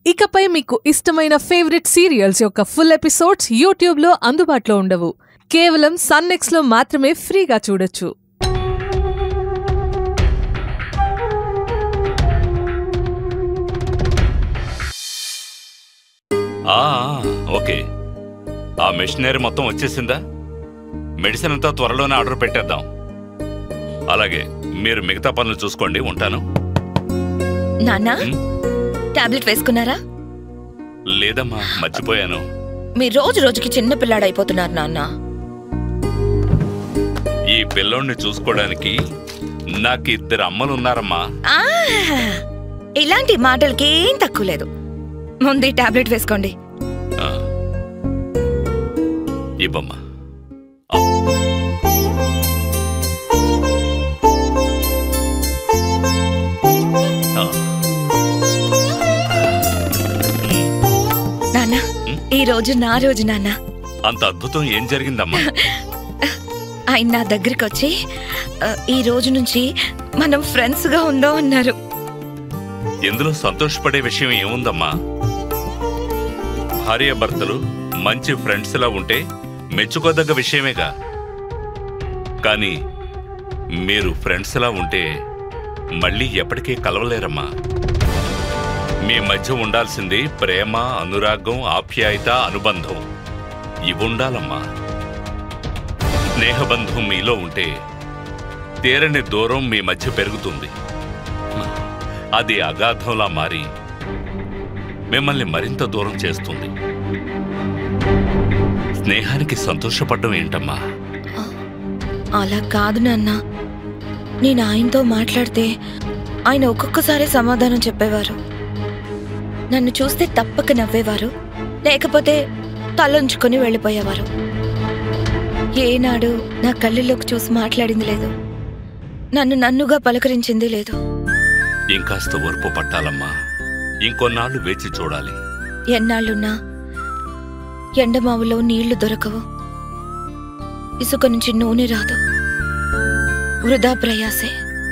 ఇకపై మీకు ఇష్టమైన ఫేవరెట్ సీరియల్స్ యొక్క ఫుల్ ఎపిసోడ్స్ యూట్యూబ్లో అందుబాటులో ఉండవు కేవలం సన్నెక్స్లో మాత్రమే ఫ్రీగా చూడొచ్చు ఆ, ఓకే ఆ మెషినరీ మొత్తం వచ్చేసిందా మెడిసిన్ అంతా త్వరలోనే ఆర్డర్ పెట్టేద్దాం అలాగే మీరు మిగతా పనులు చూసుకోండి ఉంటాను నాన్నా ఉమ్, టాబ్లెట్ వేసుకున్నారా లేదమ్మా మర్చిపోయాను మీరు రోజు రోజుకి చిన్న పిల్లాడైపోతున్నారు నాన్న ఈ పిల్లోడిని చూసుకోవడానికి నాకు ఇద్దరు అమ్మలు ఉన్నారమ్మా ఆ, ఇలాంటి మాటలకి ఏం తక్కువ లేదు ముందు ఈ టాబ్లెట్ వేసుకోండి ఆ. ఇవ్వమ్మా ఆ. నాన్న ఉమ్. ఈ రోజు నా రోజు నాన్న అంత అద్భుతం ఏం జరిగిందమ్మా ఆయన నా దగ్గరికి వచ్చి ఆ, ఈ రోజు నుంచి మనం ఫ్రెండ్స్ గా ఉందో అన్నారు ఇందులో సంతోషపడే విషయం ఏముందమ్మా భార్యాభర్తలు మంచి ఫ్రెండ్స్లా ఉంటే మెచ్చుకోదగ్గ విషయమేగా కానీ మీరు ఫ్రెండ్స్లా ఉంటే మళ్ళీ ఎప్పటికీ కలవలేరమ్మా మీ మధ్య ఉండాల్సింది ప్రేమ అనురాగం ఆప్యాయత అనుబంధం ఇవి ఉండాలమ్మా స్నేహబంధం మీలో ఉంటే తీరని దూరం మీ మధ్య పెరుగుతుంది అది అగాధంలా మారి మిమ్మల్ని మరింత దూరం చేస్తుంది స్నేహానికి సంతోషపడడం ఏంటమ్మా అలా కాదు నాన్న నేను ఆయనతో మాట్లాడితే ఆయన ఒక్కొక్కసారి సమాధానం చెప్పేవారు నన్ను చూస్తే తప్పక నవ్వేవారు లేకపోతే తలొంచుకొని వెళ్ళిపోయేవారు ఏనాడు నా కళ్ళల్లోకి చూసి మాట్లాడింది లేదు నన్ను నన్నుగా పలకరించింది లేదు ఇంకాస్త ఓర్పు పట్టాలమ్మా ఇంకొన్నాళ్ళు వేచి చూడాలి ఎన్నాళ్ళున్నా ఎండమావులో నీళ్లు దొరకవు ఇసుక నుంచి నూనె రాదు వృధా ప్రయాసే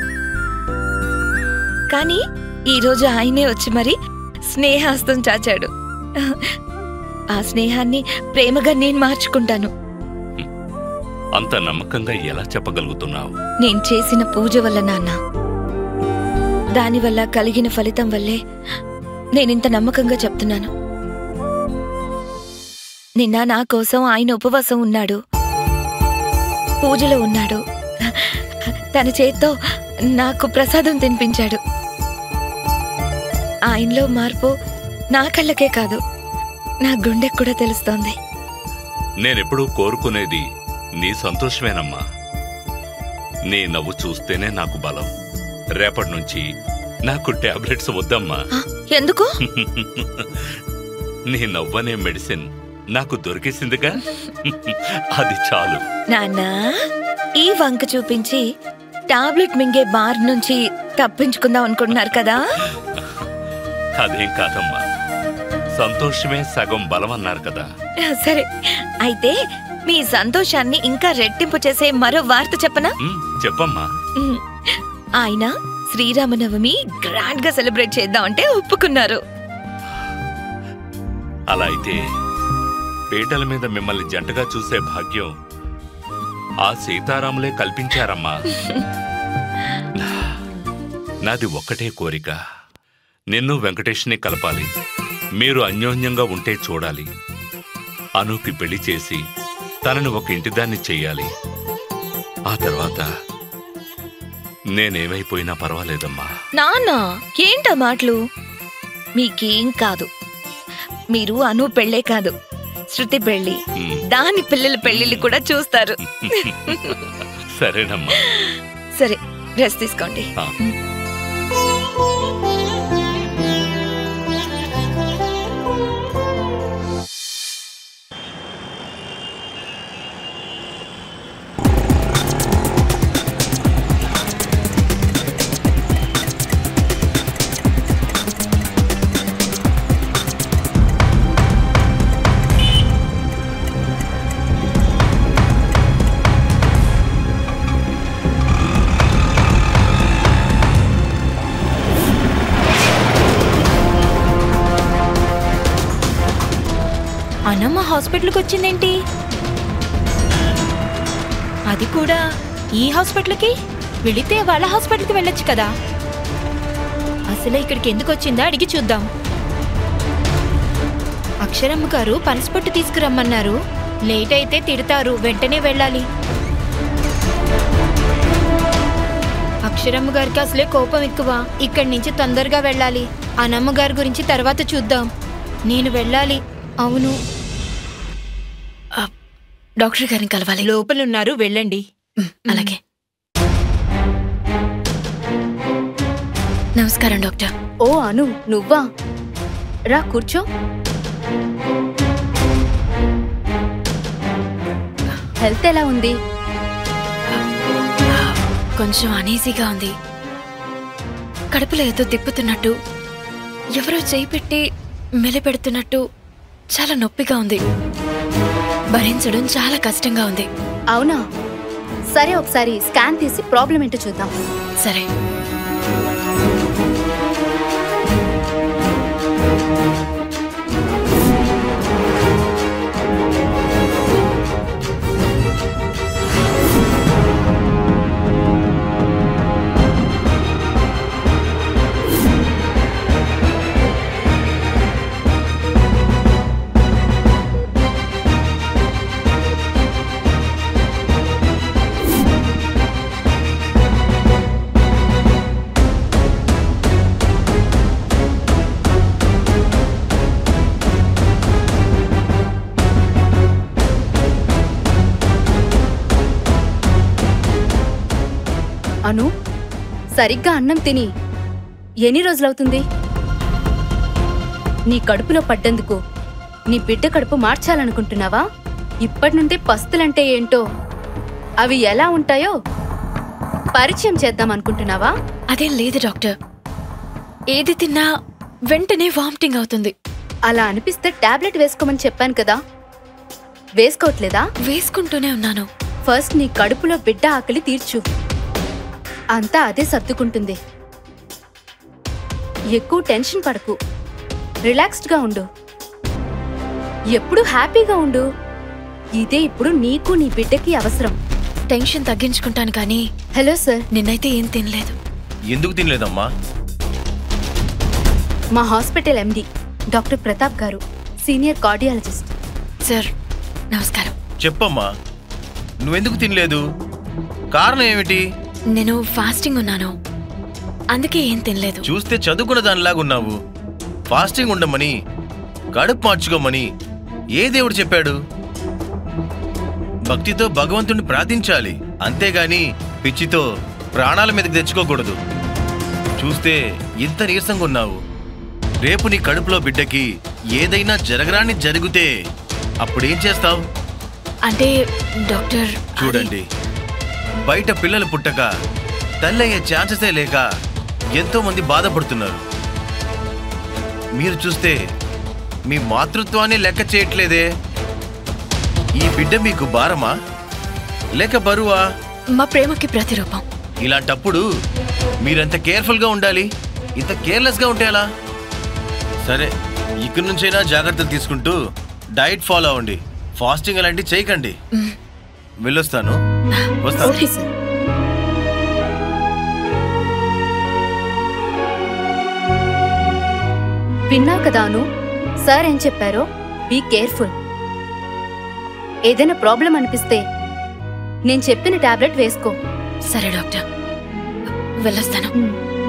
కానీ ఈరోజు ఆయనే వచ్చి మరి స్నేహాస్తం చాచాడు ఆ స్నేహాన్ని ప్రేమగా నేను మార్చుకుంటాను అంత నమ్మకంగా ఎలా చెప్పగలుగుతున్నావు నేను చేసిన పూజ వల్ల నాన్న దానివల్ల కలిగిన ఫలితం వల్లే నేనింత నమ్మకంగా చెప్తున్నాను నిన్న నా కోసం ఆయన ఉపవాసం ఉన్నాడు పూజలో ఉన్నాడు తన చేత్తో నాకు ప్రసాదం తినిపించాడు ఆయనలో మార్పు నా కళ్ళకే కాదు నా గుండెకు కూడా తెలుస్తోంది నేనెప్పుడూ కోరుకునేది నీ సంతోషమేనమ్మా నీ నవ్వు చూస్తేనే నాకు బలం రేపటి నుంచి నాకు టాబ్లెట్స్ వద్దమ్మా ఆ, ఎందుకు నీ నవ్వనే మెడిసిన్ నాకు దొరికేసిందిగా అది చాలు నాన్నా ఈ వంక చూపించి టాబ్లెట్ మింగే బార్ నుంచి తప్పించుకుందాం అనుకుంటున్నారు కదా అదేం కాదమ్మా సంతోషమే సగం బలం అన్నారు కదా సరే అయితే మీ సంతోషాన్ని ఇంకా రెట్టింపు చేసే మరో వార్త చెప్పనా ఉమ్, చెప్పమ్మా ఉమ్, ఆయన శ్రీరామనవమి గ్రాండ్ గా సెలబ్రేట్ చేద్దాం అంటే ఒప్పుకున్నారు అలా అయితే పీటల మీద మిమ్మల్ని జంటగా చూసే భాగ్యం ఆ సీతారాములే కల్పించారమ్మా నాది ఒక్కటే కోరిక నిన్ను వెంకటేష్ని కలపాలి మీరు అన్యోన్యంగా ఉంటే చూడాలి అనుకి పెళ్లి చేసి తనని ఒక ఇంటిదాన్ని చెయ్యాలి ఆ తర్వాత నేనేమైపోయినా పర్వాలేదమ్మా నాన్నా ఏంటా మాటలు మీకేం కాదు మీరు అను పెళ్ళే కాదు శృతి పెళ్ళి ఉమ్, దాని పిల్లల పెళ్ళిళ్ళు కూడా చూస్తారు సరేనమ్మా సరే రెస్ట్ తీసుకోండి ఆ. ఆ అనమ్మ హాస్పిటల్కి వచ్చిందేంటి అది కూడా ఈ హాస్పిటల్కి వెళితే వాళ్ళ హాస్పిటల్కి వెళ్ళొచ్చు కదా అసలే ఇక్కడికి ఎందుకు వచ్చిందా అడిగి చూద్దాం అక్షరమ్మ గారు పనసపట్టు తీసుకురమ్మన్నారు లేట్ అయితే తిడతారు వెంటనే వెళ్ళాలి అక్షరమ్మ గారికి అసలే కోపం ఎక్కువ ఇక్కడి నుంచి తొందరగా వెళ్ళాలి అనమ్మ గారి గురించి తర్వాత చూద్దాం నేను వెళ్ళాలి అవును డాక్టర్ గారిని కలవాలి లోపలున్నారు వెళ్ళండి అలాగే నమస్కారం డాక్టర్ ఓ అను నువ్వా రా కూర్చో హెల్త్ ఎలా ఉంది కొంచెం అనీజీగా ఉంది కడుపులో ఏదో తిప్పుతున్నట్టు ఎవరో చేయి పెట్టి మెలిపెడుతున్నట్టు చాలా నొప్పిగా ఉంది భరించడం చాలా కష్టంగా ఉంది అవునా సరే ఒకసారి స్కాన్ తీసి ప్రాబ్లం ఏంటో చూద్దాం సరే అను సరిగ్గా అన్నం తిని ఎన్ని రోజులవుతుంది నీ కడుపులో పడ్డందుకు నీ బిడ్డ కడుపు మార్చాలనుకుంటున్నావా ఇప్పటి నుండి పస్తులంటే ఏంటో అవి ఎలా ఉంటాయో పరిచయం చేద్దాం అనుకుంటున్నావా అదేం లేదు డాక్టర్ ఏది తిన్నా వెంటనే వామిటింగ్ అవుతుంది అలా అనిపిస్తే టాబ్లెట్ వేసుకోమని చెప్పాను కదా వేసుకోవట్లేదా వేసుకుంటూనే ఉన్నాను ఫస్ట్ నీ కడుపులో బిడ్డ ఆకలి తీర్చు అంతా అదే సర్దుకుంటుంది ఎక్కువ టెన్షన్ పడకు రిలాక్స్డ్గా ఉండు ఎప్పుడు హ్యాపీగా ఉండు ఇదే ఇప్పుడు నీకు నీ బిడ్డకి అవసరం టెన్షన్ తగ్గించుకుంటాను కానీ హలో సార్ నిన్నైతే ఏం తినలేదు ఎందుకు తినలేదమ్మా మా హాస్పిటల్ ఎండి డాక్టర్ ప్రతాప్ గారు సీనియర్ కార్డియాలజిస్ట్ సార్ నమస్కారం చెప్పమ్మా నువ్వెందుకు తినలేదు కారణం ఏమిటి నేను ఫాస్టింగ్ ఉన్నాను అందుకే ఏం తినలేదు చూస్తే చదువుకున్న దానిలాగున్నావు ఫాస్టింగ్ ఉండమని కడుపు మార్చుకోమని ఏ దేవుడు చెప్పాడు భక్తితో భగవంతుణ్ణి ప్రార్థించాలి అంతేగాని పిచ్చితో ప్రాణాల మీదకి తెచ్చుకోకూడదు చూస్తే ఇంత నీరసంగా ఉన్నావు రేపు నీ కడుపులో బిడ్డకి ఏదైనా జరగరాని జరిగితే అప్పుడేం చేస్తావు అంటే డాక్టర్ అది- చూడండి బయట పిల్లలు పుట్టక తల్లయ్యే ఛాన్సెసే లేక ఎంతో మంది బాధపడుతున్నారు మీరు చూస్తే మీ మాతృత్వాన్ని లెక్క చేయట్లేదే ఈ బిడ్డ మీకు భారమా లేక బరువా మా ప్రేమకి ప్రతిరూపం ఇలాంటప్పుడు మీరెంత కేర్ఫుల్గా ఉండాలి ఇంత కేర్లెస్గా ఉంటే ఎలా సరే ఇక్కడి నుంచైనా జాగ్రత్తలు తీసుకుంటూ డైట్ ఫాలో అవ్వండి ఫాస్టింగ్ అలాంటివి చేయకండి వెళ్ళొస్తాను వస్తాను ఓకే సార్ విన్నావు కదా అను సార్ ఏం చెప్పారో బీ కేర్ఫుల్ ఏదైనా ప్రాబ్లం అనిపిస్తే నేను చెప్పిన టాబ్లెట్ వేసుకో సరే డాక్టర్ వెళ్ళొస్తాను మ్.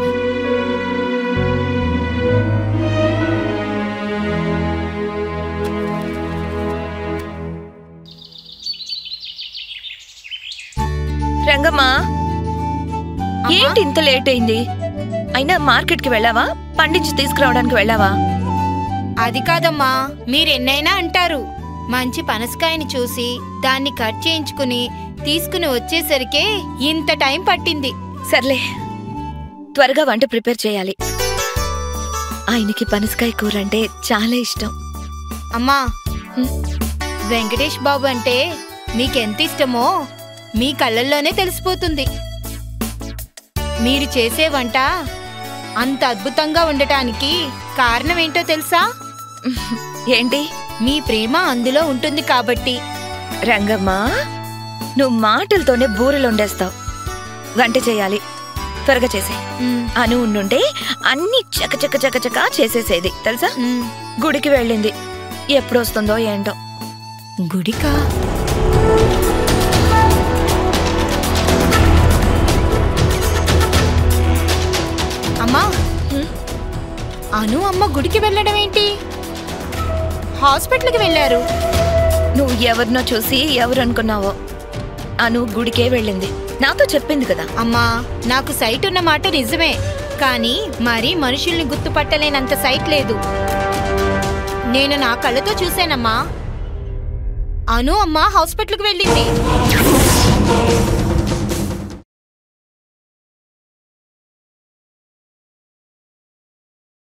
రంగమ్మా ఏంటి ఇంత లేట్ అయింది అయినా మార్కెట్ కి వెళ్ళావా పండించి తీసుకురావడానికి వెళ్ళావా అది కాదమ్మా మీరెన్నైనా అంటారు మంచి పనసకాయని చూసి దాన్ని కట్ చేయించుకుని తీసుకుని వచ్చేసరికే ఇంత టైం పట్టింది సర్లే త్వరగా వంట ప్రిపేర్ చేయాలి ఆయనకి పనసకాయ కూర అంటే చాలా ఇష్టం అమ్మా హ్మ్. వెంకటేష్ బాబు అంటే మీకెంత ఇష్టమో మీ కళ్ళల్లోనే తెలిసిపోతుంది మీరు చేసే వంట అంత అద్భుతంగా ఉండటానికి కారణం ఏంటో తెలుసా ఏంటి మీ ప్రేమ అందులో ఉంటుంది కాబట్టి రంగమ్మ నువ్వు మాటలతోనే బూరెలు వండేస్తావు వంట చేయాలి త్వరగా చేసే ఉమ్, అను ఉండుంటే అన్ని చక చక చక చక చేసేసేది తెలుసా ఉమ్. గుడికి వెళ్ళింది ఎప్పుడు వస్తుందో ఏంటో గుడికా అమ్మా అను అమ్మ గుడికి వెళ్ళడం ఏంటి హాస్పిటల్కి వెళ్ళారు నువ్వు ఎవరినో చూసి ఎవరు అనుకున్నావో అను గుడికే వెళ్ళింది నాతో చెప్పింది కదా అమ్మా నాకు సైట్ ఉన్న మాట నిజమే కానీ మరి మనుషుల్ని గుర్తుపట్టలేనంత సైట్ లేదు నేను నా కళ్ళతో చూశానమ్మా అను అమ్మ హాస్పిటల్కి వెళ్ళింది